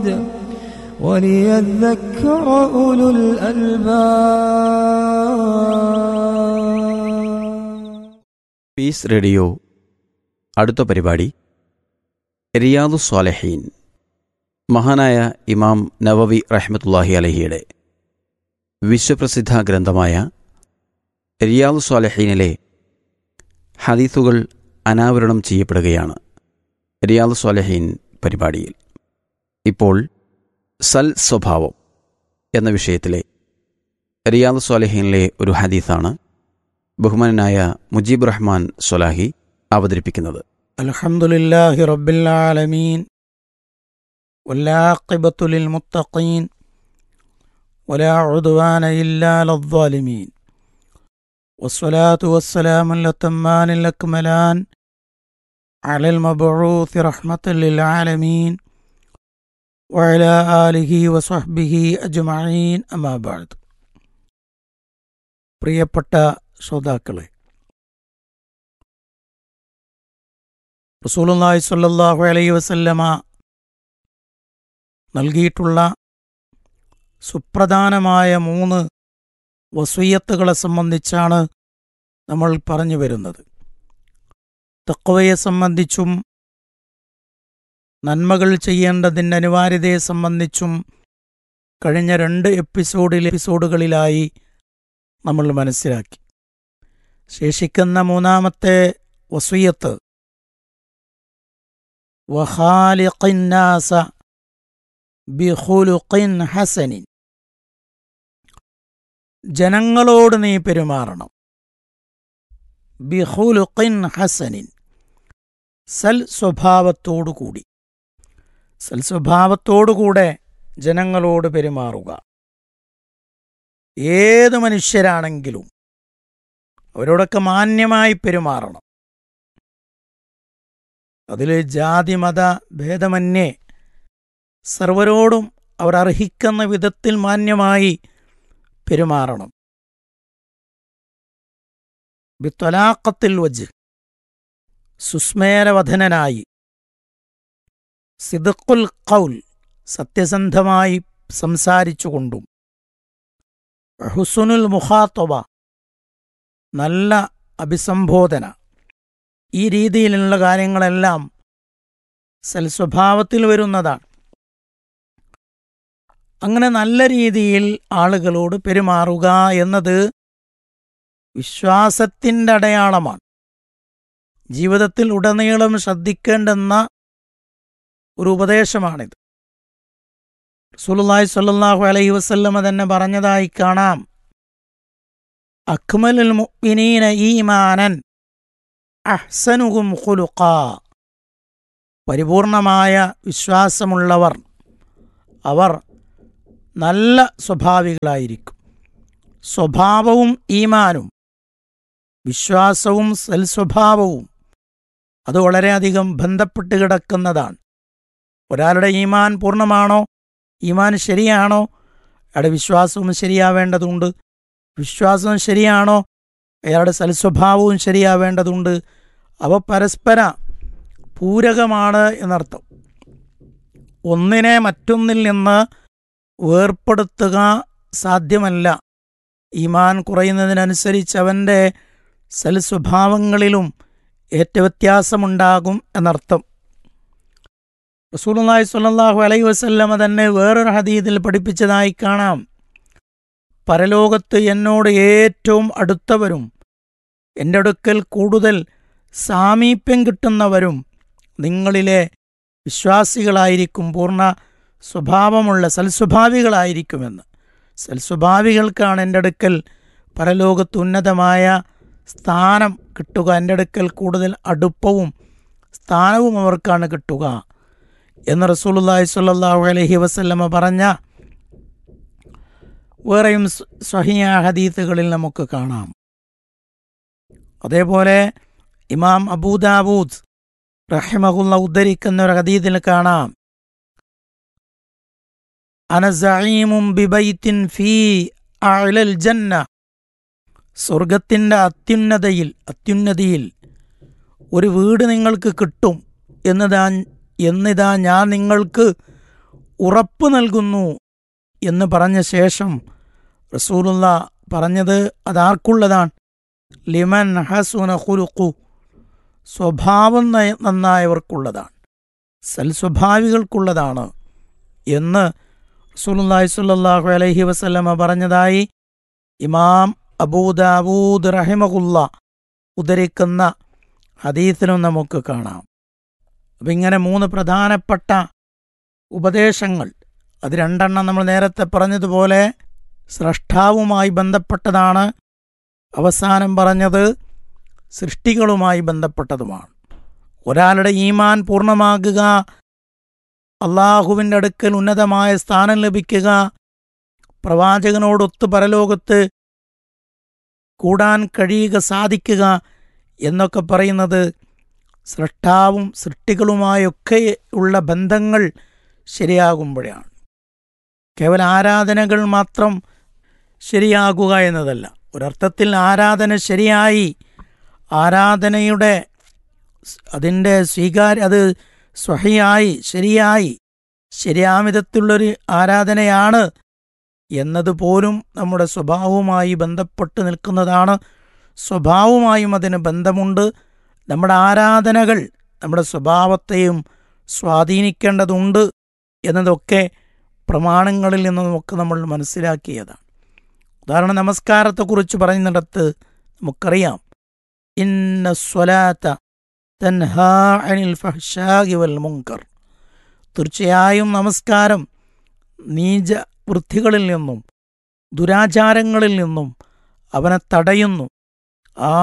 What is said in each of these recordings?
وليذكر أولو الألباب piece radio അടുത്ത പരിപാടി റിയാദു സ്വാലഹീൻ മഹാനായ ഇമാം നവവി റഹ്മത്തുല്ലാഹി അലഹിയുടെ വിശ്വപ്രസിദ്ധ ഗ്രന്ഥമായ റിയാദു സ്വാലഹീനിലെ ഹദീസുകൾ അനാവരണം ചെയ്യപ്പെടുകയാണ് റിയാദു സ്വാലഹീൻ പരിപാടിയിൽ ഇപ്പോൾ സൽ സ്വഭാവം എന്ന വിഷയത്തിലെ റിയാദു സ്വാലഹീനിലെ ഒരു ഹദീസാണ് ബഹുമാനനായ മുജീബ് റഹ്മാൻ സൊലാഹി അവതരിപ്പിക്കുന്നത് الحمد لله رب العالمين والعاقبة للمتقين ولا عدوان إلا على الظالمين والصلاة والسلام الأتمان الأكملان على المبعوث رحمة للعالمين وعلى آله وصحبه أجمعين أما بعد പ്രിയപ്പെട്ട ശ്രോതാക്കളെ റസൂലുള്ളാഹി സ്വല്ലല്ലാഹു അലൈഹി വസല്ലമ നൽകിയിട്ടുള്ള സുപ്രധാനമായ മൂന്ന് വസൂയത്തുകളെ സംബന്ധിച്ചാണ് നമ്മൾ പറഞ്ഞു വരുന്നത് തക്വയെ സംബന്ധിച്ചും നന്മകൾ ചെയ്യേണ്ടതിൻ്റെ അനിവാര്യതയെ സംബന്ധിച്ചും കഴിഞ്ഞ രണ്ട് എപ്പിസോഡിൽ എപ്പിസോഡുകളിലായി നമ്മൾ മനസ്സിലാക്കി ശേഷിക്കുന്ന മൂന്നാമത്തെ വസൂയത്ത് വഹാലിഖിന്നാസ ബിഖുലുഖിൻ ഹസനിൻ ജനങ്ങളോട് നീ പെരുമാറണം ബിഖുലുഖിൻ ഹസനിൻ സൽ സ്വഭാവത്തോടുകൂടി സൽ സ്വഭാവത്തോടുകൂടെ ജനങ്ങളോട് പെരുമാറുക ഏത് മനുഷ്യരാണെങ്കിലും അവരോടൊക്കെ മാന്യമായി പെരുമാറണം അതിൽ ജാതി മത ഭേദമന്യേ സർവരോടും അവർ അർഹിക്കുന്ന വിധത്തിൽ മാന്യമായി പെരുമാറണം ബിത്വലാക്കത്തിൽ വജ് സുസ്മേരവധനനായി സിദുൽ കൗൽ സത്യസന്ധമായി സംസാരിച്ചുകൊണ്ടും ഹുസുനുൽ മുഖാത്വബ നല്ല അഭിസംബോധന ഈ രീതിയിലുള്ള കാര്യങ്ങളെല്ലാം സൽസ്വഭാവത്തിൽ വരുന്നതാണ് അങ്ങനെ നല്ല രീതിയിൽ ആളുകളോട് പെരുമാറുക എന്നത് വിശ്വാസത്തിൻ്റെ അടയാളമാണ് ജീവിതത്തിൽ ഉടനീളം ശ്രദ്ധിക്കേണ്ടുന്ന ഒരു ഉപദേശമാണിത് സുലുല്ലാഹി സ്വല്ലല്ലാഹു അലൈഹി വസല്ലമ തന്നെ പറഞ്ഞതായി കാണാം അക്മലുൽ മുഅ്മിനീന ഈമാനൻ അഹ്സനുഹും ഖുലുഖ പരിപൂർണമായ വിശ്വാസമുള്ളവർ അവർ നല്ല സ്വഭാവികളായിരിക്കും സ്വഭാവവും ഈമാനും വിശ്വാസവും സൽസ്വഭാവവും അത് വളരെയധികം ബന്ധപ്പെട്ട് കിടക്കുന്നതാണ് ഒരാളുടെ ഈമാൻ പൂർണ്ണമാണോ ഈമാൻ ശരിയാണോ അയാളുടെ വിശ്വാസവും ശരിയാവേണ്ടതുണ്ട് വിശ്വാസവും ശരിയാണോ അയാളുടെ സൽസ്വഭാവവും ശരിയാവേണ്ടതുണ്ട് അവ പരസ്പര പൂരകമാണ് എന്നർത്ഥം ഒന്നിനെ മറ്റൊന്നിൽ നിന്ന് വേർപ്പെടുത്തുക സാധ്യമല്ല ഈമാൻ കുറയുന്നതിനനുസരിച്ച് അവൻ്റെ സൽസ്വഭാവങ്ങളിലും ഏറ്റവ്യത്യാസമുണ്ടാകും എന്നർത്ഥം റസൂലുള്ളാഹി സ്വല്ലല്ലാഹു അലൈഹി വസല്ലമ തന്നെ വേറൊരു ഹദീദിൽ പഠിപ്പിച്ചതായി കാണാം പരലോകത്ത് എന്നോട് ഏറ്റവും അടുത്തവരും എൻ്റെ അടുക്കൽ കൂടുതൽ സാമീപ്യം കിട്ടുന്നവരും നിങ്ങളിലെ വിശ്വാസികളായിരിക്കും പൂർണ്ണ സ്വഭാവമുള്ള സൽസ്വഭാവികളായിരിക്കുമെന്ന് സൽസ്വഭാവികൾക്കാണ് എൻ്റെ അടുക്കൽ പരലോകത്ത് ഉന്നതമായ സ്ഥാനം കിട്ടുക എൻ്റെ അടുക്കൽ കൂടുതൽ അടുപ്പവും സ്ഥാനവും അവർക്കാണ് കിട്ടുക എന്ന് റസൂലുള്ളാഹി സ്വല്ലല്ലാഹു അലൈഹി വസല്ലമ പറഞ്ഞ വേറെയും സ്വഹിയ ഹദീത്തുകളിൽ നമുക്ക് കാണാം അതേപോലെ ഇമാം അബൂദാബൂദ് റഹിമഹുല്ല ഉദ്ധരിക്കുന്ന ഒരു ഹദീത്തിൽ കാണാം അനസീമും ബിബൈത്തിൻ ഫീ അലൽ ജന്ന സ്വർഗത്തിൻ്റെ അത്യുന്നതയിൽ അത്യുന്നതിയിൽ ഒരു വീട് നിങ്ങൾക്ക് കിട്ടും എന്നതാ എന്നിതാ ഞാൻ നിങ്ങൾക്ക് ഉറപ്പ് നൽകുന്നു എന്ന് പറഞ്ഞ ശേഷം റസൂലുള്ള പറഞ്ഞത് അതാർക്കുള്ളതാണ് ലിമൻ ഹസുന ഹുലുക്കു സ്വഭാവം നയ- നന്നായവർക്കുള്ളതാണ് സൽസ്വഭാവികൾക്കുള്ളതാണ് എന്ന് റസൂലുള്ളാഹി സ്വല്ലല്ലാഹു അലൈഹി വസല്ലമ പറഞ്ഞതായി ഇമാം അബൂദാവൂദ് റഹിമകുല്ല ഉദ്ധരിക്കുന്ന ഹദീസിലും നമുക്ക് കാണാം അപ്പം ഇങ്ങനെ മൂന്ന് പ്രധാനപ്പെട്ട ഉപദേശങ്ങൾ അത് രണ്ടെണ്ണം നമ്മൾ നേരത്തെ പറഞ്ഞതുപോലെ സ്രഷ്ടാവുമായി ബന്ധപ്പെട്ടതാണ് അവസാനം പറഞ്ഞത് സൃഷ്ടികളുമായി ബന്ധപ്പെട്ടതുമാണ് ഒരാളുടെ ഈമാൻ പൂർണ്ണമാകുക അള്ളാഹുവിൻ്റെ അടുക്കൽ ഉന്നതമായ സ്ഥാനം ലഭിക്കുക പ്രവാചകനോടൊത്ത് പരലോകത്ത് കൂടാൻ കഴിയുക സാധിക്കുക എന്നൊക്കെ പറയുന്നത് സൃഷ്ടാവും സൃഷ്ടികളുമായൊക്കെ ഉള്ള ബന്ധങ്ങൾ ശരിയാകുമ്പോഴാണ് കേവല ആരാധനകൾ മാത്രം ശരിയാകുക എന്നതല്ല ഒരർത്ഥത്തിൽ ആരാധന ശരിയായി ആരാധനയുടെ സ് അതിൻ്റെ സ്വീകാര്യ അത് സ്വഹിയായി ശരിയായി ശരിയാമിതത്തിലുള്ളൊരു ആരാധനയാണ് എന്നതുപോലും നമ്മുടെ സ്വഭാവവുമായി ബന്ധപ്പെട്ട് നിൽക്കുന്നതാണ് സ്വഭാവവുമായും അതിന് ബന്ധമുണ്ട് നമ്മുടെ ആരാധനകൾ നമ്മുടെ സ്വഭാവത്തെയും സ്വാധീനിക്കേണ്ടതുണ്ട് എന്നതൊക്കെ പ്രമാണങ്ങളിൽ നിന്ന് നമുക്ക് നമ്മൾ മനസ്സിലാക്കിയതാണ് ഉദാഹരണം നമസ്കാരത്തെക്കുറിച്ച് പറയുന്നിടത്ത് നമുക്കറിയാം ഇന്ന സ്വലാത്ത തൻഹാ അനിൽ ഫഹ്ഷാഗി വൽ മുങ്കർ തീർച്ചയായും നമസ്കാരം നീച വൃത്തികളിൽ നിന്നും ദുരാചാരങ്ങളിൽ നിന്നും അവനെ തടയുന്നു ആ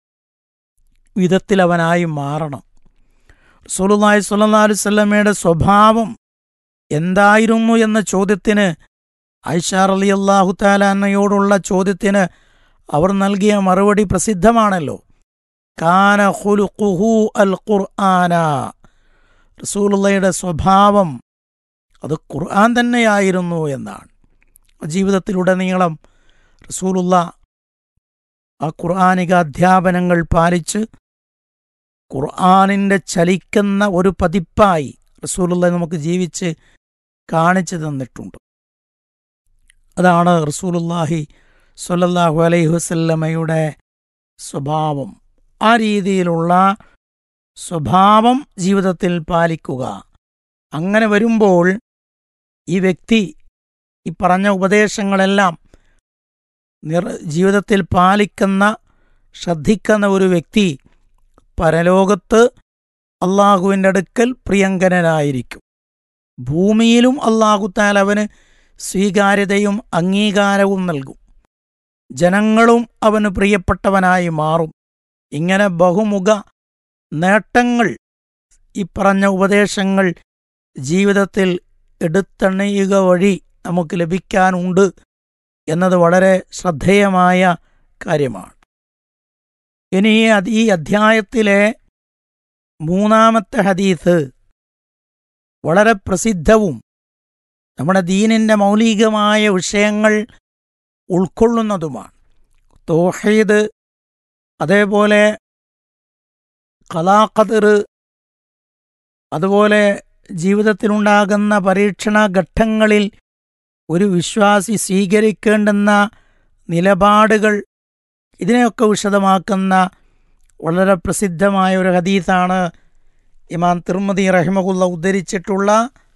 വിധത്തിൽ അവനായി മാറണം റസൂലുള്ളാഹി സ്വല്ലല്ലാഹു അലൈഹി വസല്ലമയുടെ സ്വഭാവം എന്തായിരുന്നു എന്ന ചോദ്യത്തിന് ഐഷ റളിയല്ലാഹു താലാന്നയോടുള്ള ചോദ്യത്തിന് അവർ നൽകിയ മറുപടി പ്രസിദ്ധമാണല്ലോ കാന ഖുലുഖുഹു അൽ ഖുർആന റസൂലുള്ളയുടെ സ്വഭാവം അത് ഖുർആൻ തന്നെയായിരുന്നു എന്നാണ് ജീവിതത്തിലുടനീളം റസൂലുള്ള ആ ഖുർആാനിക അധ്യാപനങ്ങൾ പാലിച്ച് ഖുർആാനിൻ്റെ ചലിക്കുന്ന ഒരു പതിപ്പായി റസൂലുള്ള നമുക്ക് ജീവിച്ച് കാണിച്ചു തന്നിട്ടുണ്ട് അതാണ് റസൂലുല്ലാഹി സ്വല്ലല്ലാഹു അലൈഹി വസല്ലമയുടെ സ്വഭാവം ആ രീതിയിലുള്ള സ്വഭാവം ജീവിതത്തിൽ പാലിക്കുക അങ്ങനെ വരുമ്പോൾ ഈ വ്യക്തി ഈ പറഞ്ഞ ഉപദേശങ്ങളെല്ലാം നിർ ജീവിതത്തിൽ പാലിക്കുന്ന ശ്രദ്ധിക്കുന്ന ഒരു വ്യക്തി പരലോകത്ത് അള്ളാഹുവിൻ്റെ അടുക്കൽ പ്രിയങ്കരനായിരിക്കും ഭൂമിയിലും അള്ളാഹുത്താൽ അവന് സ്വീകാര്യതയും അംഗീകാരവും നൽകും ജനങ്ങളും അവന് പ്രിയപ്പെട്ടവനായി മാറും ഇങ്ങനെ ബഹുമുഖ നേട്ടങ്ങൾ ഈ പറഞ്ഞ ഉപദേശങ്ങൾ ജീവിതത്തിൽ എടുത്തണയുക വഴി നമുക്ക് ലഭിക്കാനുണ്ട് എന്നത് വളരെ ശ്രദ്ധേയമായ കാര്യമാണ് ഇനി ഈ അധ- ഈ അധ്യായത്തിലെ മൂന്നാമത്തെ ഹദീസ് വളരെ പ്രസിദ്ധവും നമ്മുടെ ദീനിൻ്റെ മൗലികമായ വിഷയങ്ങൾ ഉൾക്കൊള്ളുന്നതുമാണ് തോഹീദ് അതേപോലെ കലാഖദർ അതുപോലെ ജീവിതത്തിലുണ്ടാകുന്ന പരീക്ഷണ ഘട്ടങ്ങളിൽ ഒരു വിശ്വാസി സ്വീകരിക്കേണ്ടുന്ന നിലപാടുകൾ ഇതിനെയൊക്കെ വിശദമാക്കുന്ന വളരെ പ്രസിദ്ധമായ ഒരു ഹദീസാണ് ഇമാം തിർമതി റഹിമകുല്ല ഉദ്ധരിച്ചിട്ടുള്ള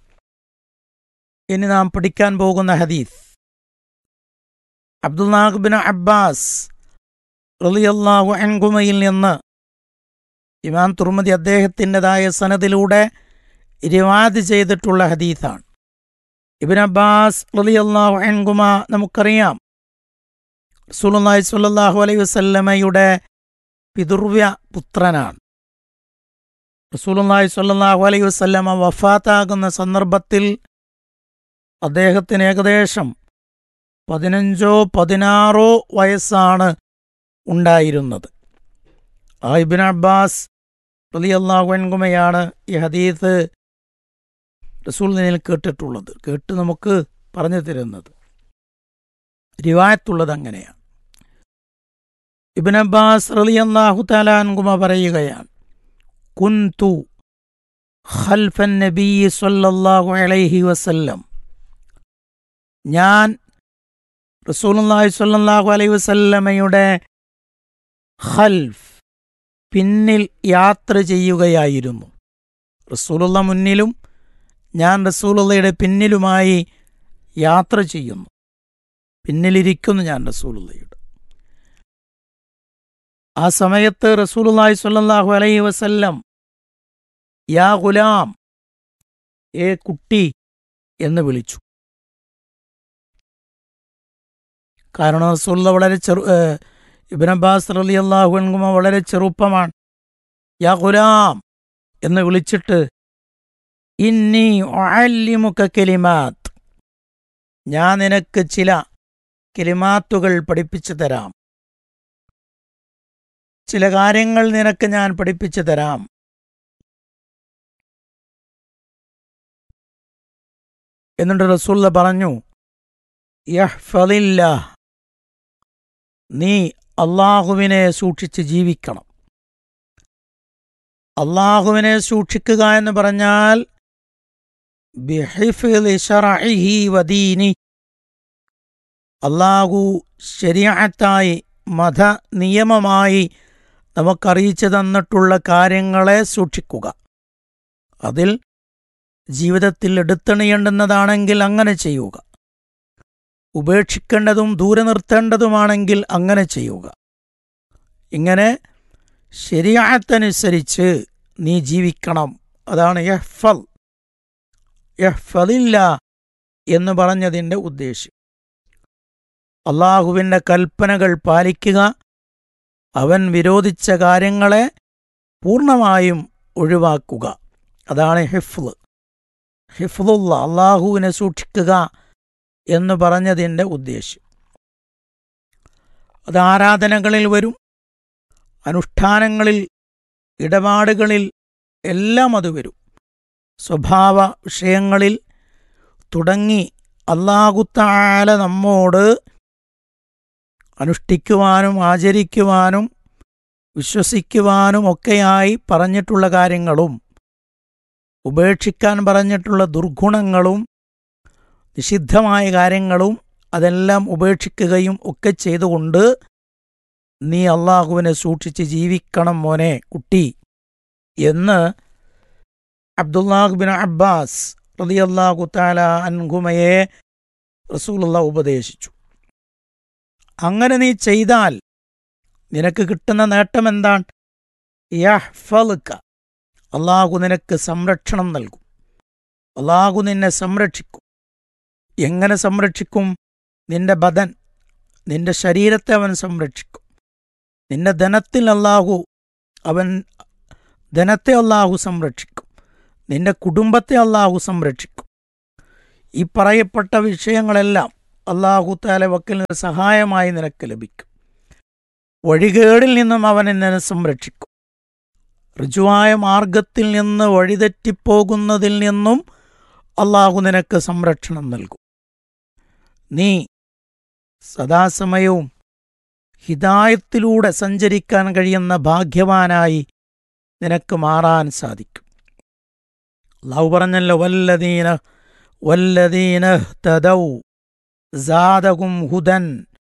ഇനി നാം പഠിക്കാൻ പോകുന്ന ഹദീസ് അബ്ദുല്ലാഹ് അബ്ബാസ് റളിയല്ലാഹു അൻകുമയിൽ നിന്ന് ഇമാം തുർമതി അദ്ദേഹത്തിൻ്റെതായ സനദിലൂടെ റിവാദ് ചെയ്തിട്ടുള്ള ഹദീസാണ് ഇബിൻ അബ്ബാസ് റളിയല്ലാഹു അൻകുമ നമുക്കറിയാം റസൂലുള്ളാഹി സ്വല്ലല്ലാഹു അലൈഹി വസല്ലമയുടെ പിതൃവ്യ പുത്രനാണ് റസൂലുള്ളാഹി സ്വല്ലല്ലാഹു അലൈഹി വസല്ലമ വഫാത്താകുന്ന സന്ദർഭത്തിൽ അദ്ദേഹത്തിന് ഏകദേശം പതിനഞ്ചോ പതിനാറോ വയസ്സാണ് ഉണ്ടായിരുന്നത് ആ ഇബിൻ അബ്ബാസ് റളിയല്ലാഹു അൻഹുമയാണ് ഈ ഹദീസ് റസൂലിനിൽ കേട്ടിട്ടുള്ളത് കേട്ട് നമുക്ക് പറഞ്ഞു തരുന്നത് റിവായത്തുള്ളത് അങ്ങനെയാണ് ഇബിൻ അബ്ബാസ് റളിയല്ലാഹു തആലാൻകുമ പറയുകയാണ് കുന്തു ഖൽഫൻ നബി സല്ലല്ലാഹു അലൈഹി വസല്ലം ഞാൻ റസൂലുള്ളാഹി സ്വല്ലല്ലാഹു അലൈഹി വസല്ലമയുടെ ഖൽഫ് പിന്നിൽ യാത്ര ചെയ്യുകയായിരുന്നു റസൂലുള്ള മുന്നിലും ഞാൻ റസൂലുള്ളയുടെ പിന്നിലുമായി യാത്ര ചെയ്യുന്നു പിന്നിലിരിക്കുന്നു ഞാൻ റസൂലുള്ളയുടെ ആ സമയത്ത് റസൂലുള്ളാഹി സ്വല്ലല്ലാഹു അലൈഹി വസല്ലം യാ ഗുലാം ഏ കുട്ടി എന്ന് വിളിച്ചു കാരണം റസൂലുള്ള വളരെ ചെറു ഏഹ്, ഇബ്ൻ അബ്ബാസ് റളിയല്ലാഹു അൻഹുമ വളരെ ചെറുപ്പമാണ് യാ ഗുലാം എന്ന് വിളിച്ചിട്ട് ഇന്നി ഉഅല്ലിമുക കലിമാത്ത് ഞാൻ നിനക്ക് ചില കലിമാത്തുകൾ പഠിപ്പിച്ചു തരാം ചില കാര്യങ്ങൾ നിനക്ക് ഞാൻ പഠിപ്പിച്ചു തരാം എന്നിട്ട് റസൂല്ല പറഞ്ഞു യഹ്ഫലില്ല നീ അള്ളാഹുവിനെ സൂക്ഷിച്ച് ജീവിക്കണം അള്ളാഹുവിനെ സൂക്ഷിക്കുക എന്ന് പറഞ്ഞാൽ ബിഹിഫ്ളി ശറഇഹി വദീനി അള്ളാഹു ശരിയാത്തായി മത നിയമമായി നമുക്കറിയിച്ചു തന്നിട്ടുള്ള കാര്യങ്ങളെ സൂക്ഷിക്കുക അതിൽ ജീവിതത്തിൽ എടുത്തണിയേണ്ടുന്നതാണെങ്കിൽ അങ്ങനെ ചെയ്യുക ഉപേക്ഷിക്കേണ്ടതും ദൂരെ നിർത്തേണ്ടതുമാണെങ്കിൽ അങ്ങനെ ചെയ്യുക ഇങ്ങനെ ശരിയാത്തനുസരിച്ച് നീ ജീവിക്കണം അതാണ് യഹ്ഫൽ യഹ്ഫലില്ല എന്ന് പറഞ്ഞതിൻ്റെ ഉദ്ദേശ്യം അള്ളാഹുവിൻ്റെ കൽപ്പനകൾ പാലിക്കുക അവൻ വിരോധിച്ച കാര്യങ്ങളെ പൂർണ്ണമായും ഒഴിവാക്കുക അതാണ് ഹിഫ്ല് ഹിഫ്ലുള്ള അള്ളാഹുവിനെ സൂക്ഷിക്കുക എന്ന് പറഞ്ഞതിൻ്റെ ഉദ്ദേശ്യം അത് ആരാധനകളിൽ വരും അനുഷ്ഠാനങ്ങളിൽ ഇടപാടുകളിൽ എല്ലാം അത് വരും സ്വഭാവ വിഷയങ്ങളിൽ തുടങ്ങി അള്ളാഹുത്താല നമ്മോട് അനുഷ്ഠിക്കുവാനും ആചരിക്കുവാനും വിശ്വസിക്കുവാനും ഒക്കെയായി പറഞ്ഞിട്ടുള്ള കാര്യങ്ങളും ഉപേക്ഷിക്കാൻ പറഞ്ഞിട്ടുള്ള ദുർഗുണങ്ങളും നിഷിദ്ധമായ കാര്യങ്ങളും അതെല്ലാം ഉപേക്ഷിക്കുകയും ഒക്കെ ചെയ്തുകൊണ്ട് നീ അള്ളാഹുവിനെ സൂക്ഷിച്ച് ജീവിക്കണം മോനെ കുട്ടി എന്ന് അബ്ദുല്ലാഹ് ബിൻ അബ്ബാസ് റളിയല്ലാഹു താല അൻഹുമയെ റസൂലുള്ള ഉപദേശിച്ചു അങ്ങനെ നീ ചെയ്താൽ നിനക്ക് കിട്ടുന്ന നേട്ടം എന്താണ് യഹ്ഫലുക അള്ളാഹു നിനക്ക് സംരക്ഷണം നൽകും അള്ളാഹു നിന്നെ സംരക്ഷിക്കും എങ്ങനെ സംരക്ഷിക്കും നിന്റെ ബദൻ നിന്റെ ശരീരത്തെ അവൻ സംരക്ഷിക്കും നിന്റെ ധനത്തിൽ അള്ളാഹു അവൻ ധനത്തെ അള്ളാഹു സംരക്ഷിക്കും നിന്റെ കുടുംബത്തെ അള്ളാഹു സംരക്ഷിക്കും ഈ പറയപ്പെട്ട വിഷയങ്ങളെല്ലാം അള്ളാഹു താല വക്കിൽ നിന്ന് സഹായമായി നിനക്ക് ലഭിക്കും വഴികേടിൽ നിന്നും അവൻ നിന്നെ സംരക്ഷിക്കും ഋജുവായ മാർഗത്തിൽ നിന്ന് വഴിതെറ്റിപ്പോകുന്നതിൽ നിന്നും അള്ളാഹു നിനക്ക് സംരക്ഷണം നൽകും നീ സദാസമയവും ഹിതായത്തിലൂടെ സഞ്ചരിക്കാൻ കഴിയുന്ന ഭാഗ്യവാനായി നിനക്ക് മാറാൻ സാധിക്കും അള്ളാഹു പറഞ്ഞല്ലോ വല്ലദീന വല്ലദീന തദൗ സാദകും ഹുദൻ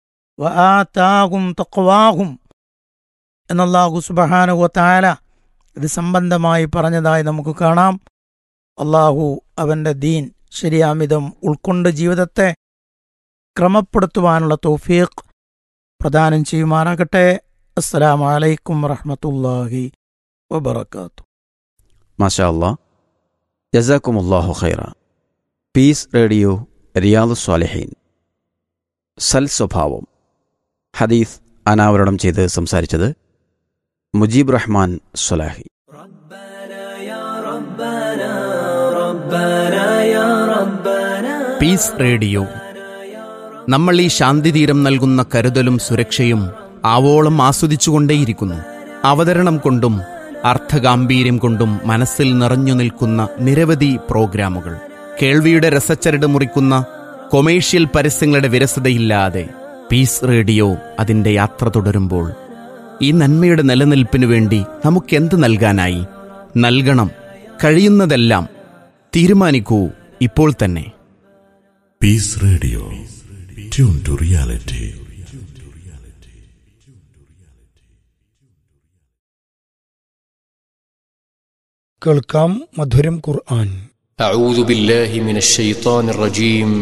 വആതാകും തഖ്വാഹും എന്നല്ലാഹു സുബ്ഹാനഹു വതആല ഇത് സംബന്ധമായി പറഞ്ഞതായി നമുക്ക് കാണാം അള്ളാഹു അവൻ്റെ ദീൻ ശരിയാമിതം ഉൾക്കൊണ്ട് ജീവിതത്തെ ക്രമപ്പെടുത്തുവാനുള്ള തൗഫീഖ് പ്രദാനം ചെയ്യുമാറാകട്ടെ അസ്സലാമു അലൈക്കും വറഹ്മത്തുള്ളാഹി വബറകാതുഹു മാഷാ അല്ലാ ജസാക്കുമുല്ലാഹു ഖൈറ പീസ് റേഡിയോ റിയാദു സ്വാലിഹീൻ സൽ സ്വഭാവം ഹദീസ് അനാവരണം ചെയ്ത് സംസാരിച്ചത് മുജീബ് റഹ്മാൻ സ്വലാഹി പീസ് റേഡിയോ നമ്മൾ ഈ ശാന്തിതീരം നൽകുന്ന കരുതലും സുരക്ഷയും ആവോളം ആസ്വദിച്ചുകൊണ്ടേയിരിക്കുന്നു അവതരണം കൊണ്ടും അർത്ഥഗാംഭീര്യം കൊണ്ടും മനസ്സിൽ നിറഞ്ഞു നിൽക്കുന്ന നിരവധി പ്രോഗ്രാമുകൾ കേൾവിയുടെ രസച്ചരട് മുറിക്കുന്ന കൊമേഴ്ഷ്യൽ പരസ്യങ്ങളുടെ വിരസതയില്ലാതെ പീസ് റേഡിയോ അതിന്റെ യാത്ര തുടരുമ്പോൾ ഈ നന്മയുടെ നിലനിൽപ്പിനു വേണ്ടി നമുക്കെന്ത് നൽകാനായി നൽകണം കഴിയുന്നതെല്ലാം തീരുമാനിക്കൂ ഇപ്പോൾ തന്നെ Peace Radio. Tune to reality. കേൾക്കാം മധുരം ഖുർആൻ أعوذ بالله من الشيطان الرجيم